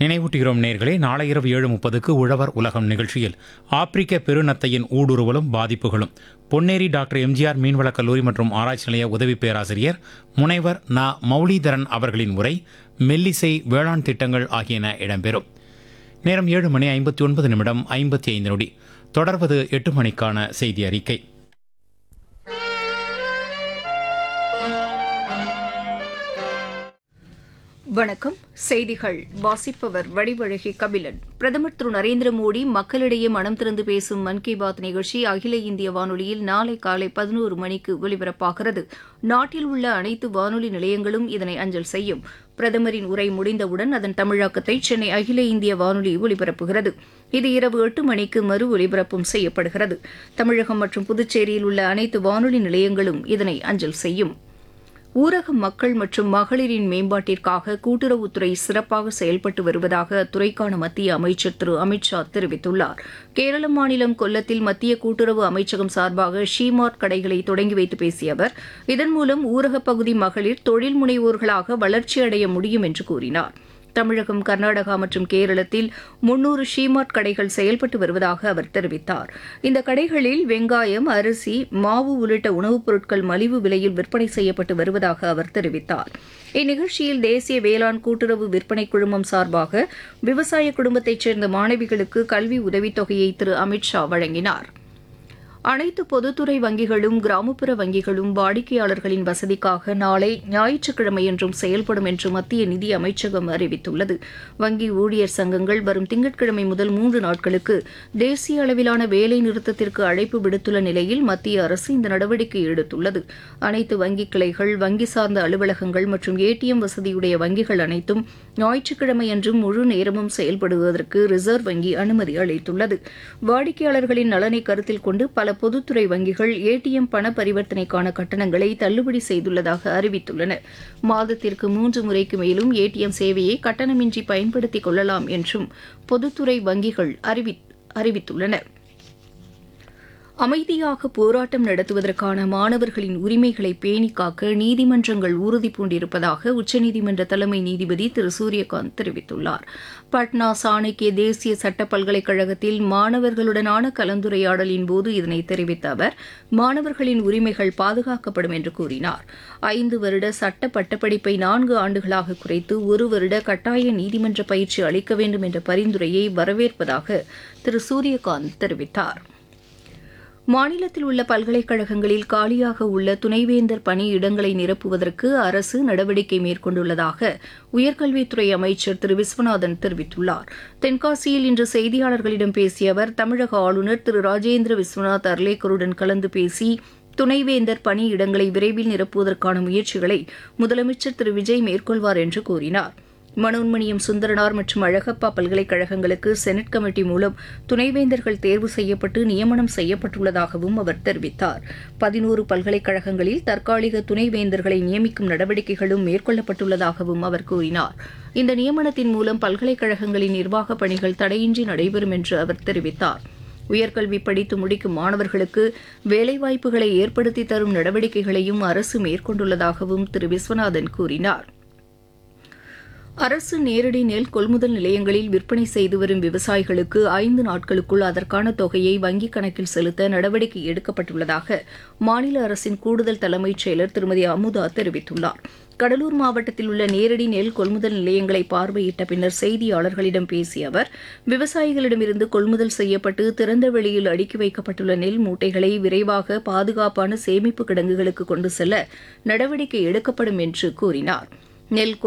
நினைவூட்டுகிறோம் நேர்களே நாளை இரவு ஏழு முப்பதுக்கு உழவர் உலகம் நிகழ்ச்சியில் ஆப்பிரிக்க பெருநத்தையின் ஊடுருவலும் பாதிப்புகளும் பொன்னேரி டாக்டர் எம்ஜிஆர் மீன்வளக் கல்லூரி மற்றும் ஆராய்ச்சி நிலைய உதவி பேராசிரியர் முனைவர் ந மௌலிதரன் அவர்களின் உரை மெல்லிசை வேளாண் திட்டங்கள் ஆகியன இடம்பெறும் நேரம் ஏழு மணி ஐம்பத்தி ஒன்பது நிமிடம் ஐம்பத்தி ஐந்து நொடி தொடர்வது எட்டு மணிக்கான செய்தி அறிக்கை வணக்கம் செய்திகள் வாசிப்பவர் வடிவழகி கபிலன் பிரதமர் திரு நரேந்திர மோடி மக்களிடையே மனம் திறந்து பேசும் மன் கி பாத் நிகழ்ச்சி அகில இந்திய வானொலியில் நாளை காலை பதினோரு மணிக்கு ஒலிபரப்பாகிறது நாட்டில் உள்ள அனைத்து வானொலி நிலையங்களும் இதனை அஞ்சல் செய்யும் பிரதமரின் உரை முடிந்தவுடன் அதன் தமிழாக்கத்தை சென்னை அகில இந்திய வானொலி ஒலிபரப்புகிறது இது இரவு எட்டு மணிக்கு மறு ஒலிபரப்பும் செய்யப்படுகிறது தமிழகம் மற்றும் புதுச்சேரியில் உள்ள அனைத்து வானொலி நிலையங்களும் இதனை அஞ்சல் செய்யும் ஊரக மக்கள் மற்றும் மகளிரின் மேம்பாட்டிற்காக கூட்டுறவுத்துறை சிறப்பாக செயல்பட்டு வருவதாக அத்துறைக்கான மத்திய அமைச்சர் திரு அமித்ஷா தெரிவித்துள்ளார் கேரள மாநிலம் கொல்லத்தில் மத்திய கூட்டுறவு அமைச்சகம் சார்பாக ஷீமார்ட் கடைகளை தொடங்கி வைத்து பேசிய அவர் இதன் மூலம் ஊரகப் பகுதி மகளிர் தொழில் முனைவோர்களாக வளர்ச்சியடைய முடியும் என்று கூறினார் தமிழகம் கர்நாடகா மற்றும் கேரளத்தில் முன்னூறு ஷீமார்ட் கடைகள் செயல்பட்டு வருவதாக அவர் தெரிவித்தார் இந்த கடைகளில் வெங்காயம் அரிசி மாவு உள்ளிட்ட உணவுப் பொருட்கள் மலிவு விலையில் விற்பனை செய்யப்பட்டு வருவதாக அவர் தெரிவித்தார் இந்நிகழ்ச்சியில் தேசிய வேளாண் கூட்டுறவு விற்பனை குழுமம் சார்பாக விவசாய குடும்பத்தைச் சேர்ந்த மாணவிகளுக்கு கல்வி உதவித்தொகையை திரு அமித்ஷா வழங்கினார் அனைத்து பொதுத்துறை வங்கிகளும் கிராமப்புற வங்கிகளும் வாடிக்கையாளர்களின் வசதிக்காக நாளை ஞாயிற்றுக்கிழமையன்றும் செயல்படும் என்று மத்திய நிதி அமைச்சகம் அறிவித்துள்ளது வங்கி ஊழியர் சங்கங்கள் வரும் திங்கட்கிழமை முதல் மூன்று நாட்களுக்கு தேசிய அளவிலான வேலை நிறுத்தத்திற்கு அழைப்பு விடுத்துள்ள நிலையில் மத்திய அரசு இந்த நடவடிக்கை எடுத்துள்ளது அனைத்து வங்கி கிளைகள் வங்கி சார்ந்த அலுவலகங்கள் மற்றும் ஏடிஎம் வசதியுடைய வங்கிகள் அனைத்தும் ஞாயிற்றுக்கிழமையன்றும் முழு நேரமும் செயல்படுவதற்கு ரிசர்வ் வங்கி அனுமதி அளித்துள்ளது வாடிக்கையாளர்களின் நலனை கருத்தில் கொண்டு பல பொதுத்துறை வங்கிகள் ஏடிஎம் பண பரிவர்த்தனைக்கான கட்டணங்களை தள்ளுபடி செய்துள்ளதாக அறிவித்துள்ளன மாதத்திற்கு மூன்று முறைக்கு மேலும் ஏடிஎம் சேவையை கட்டணமின்றி பயன்படுத்திக் கொள்ளலாம் என்றும் பொதுத்துறை வங்கிகள் அறிவி அறிவித்துள்ளன அமைதியாக போராட்டம் நடத்துவதற்கான மாணவர்களின் உரிமைகளை பேணி காக்க நீதிமன்றங்கள் உறுதி பூண்டிருப்பதாக உச்சநீதிமன்ற தலைமை நீதிபதி திரு சூரியகாந்த் தெரிவித்துள்ளார் பட்னா சாணக்கிய தேசிய சட்ட பல்கலைக்கழகத்தில் மாணவர்களுடனான கலந்துரையாடலின் போது இதனை தெரிவித்த அவர் மாணவர்களின் உரிமைகள் பாதுகாக்கப்படும் என்று கூறினார் ஐந்து வருட சட்ட பட்டப்படிப்பை நான்கு ஆண்டுகளாக குறைத்து ஒரு வருட கட்டாய நீதிமன்ற பயிற்சி அளிக்க வேண்டும் என்ற பரிந்துரையை வரவேற்பதாக திரு சூரியகாந்த் தெரிவித்தார் மாநிலத்தில் உள்ள பல்கலைக்கழகங்களில் காலியாக உள்ள துணைவேந்தர் பணியிடங்களை நிரப்புவதற்கு அரசு நடவடிக்கை மேற்கொண்டுள்ளதாக உயர்கல்வித்துறை அமைச்சர் திரு விஸ்வநாதன் தெரிவித்துள்ளார் தென்காசியில் இன்று செய்தியாளர்களிடம் பேசிய அவர் தமிழக ஆளுநர் திரு ராஜேந்திர விஸ்வநாத் அர்லேக்கருடன் கலந்து பேசி துணைவேந்தர் பணியிடங்களை விரைவில் நிரப்புவதற்கான முயற்சிகளை முதலமைச்சர் திரு விஜய் மேற்கொள்வார் என்று கூறினார் மனோன்மணியம் சுந்தரனார் மற்றும் அழகப்பா பல்கலைக்கழகங்களுக்கு செனட் கமிட்டி மூலம் துணைவேந்தர்கள் தேர்வு செய்யப்பட்டு நியமனம் செய்யப்பட்டுள்ளதாகவும் அவர் தெரிவித்தார் பதினோரு பல்கலைக்கழகங்களில் தற்காலிக துணைவேந்தர்களை நியமிக்கும் நடவடிக்கைகளும் மேற்கொள்ளப்பட்டுள்ளதாகவும் அவர் கூறினார் இந்த நியமனத்தின் மூலம் பல்கலைக்கழகங்களின் நிர்வாகப் பணிகள் தடையின்றி நடைபெறும் என்று அவர் தெரிவித்தார் உயர்கல்வி படித்து முடிக்கும் மாணவர்களுக்கு வேலைவாய்ப்புகளை ஏற்படுத்தி தரும் நடவடிக்கைகளையும் அரசு மேற்கொண்டுள்ளதாகவும் திரு விஸ்வநாதன் கூறினார் அரசு நேரடி நெல் கொள்முதல் நிலையங்களில் விற்பனை செய்து வரும் விவசாயிகளுக்கு ஐந்து நாட்களுக்குள் அதற்கான தொகையை வங்கிக் கணக்கில் செலுத்த நடவடிக்கை எடுக்கப்பட்டுள்ளதாக மாநில அரசின் கூடுதல் தலைமைச் செயலர் திருமதி அமுதா தெரிவித்துள்ளார் கடலூர் மாவட்டத்தில் உள்ள நேரடி நெல் கொள்முதல் நிலையங்களை பார்வையிட்ட பின்னர் செய்தியாளர்களிடம் பேசிய அவர் விவசாயிகளிடமிருந்து கொள்முதல் செய்யப்பட்டு திறந்த வெளியில் அடுக்கி வைக்கப்பட்டுள்ள நெல் மூட்டைகளை விரைவாக பாதுகாப்பான சேமிப்பு கிடங்குகளுக்கு கொண்டு செல்ல நடவடிக்கை எடுக்கப்படும் என்று கூறினார் நெல்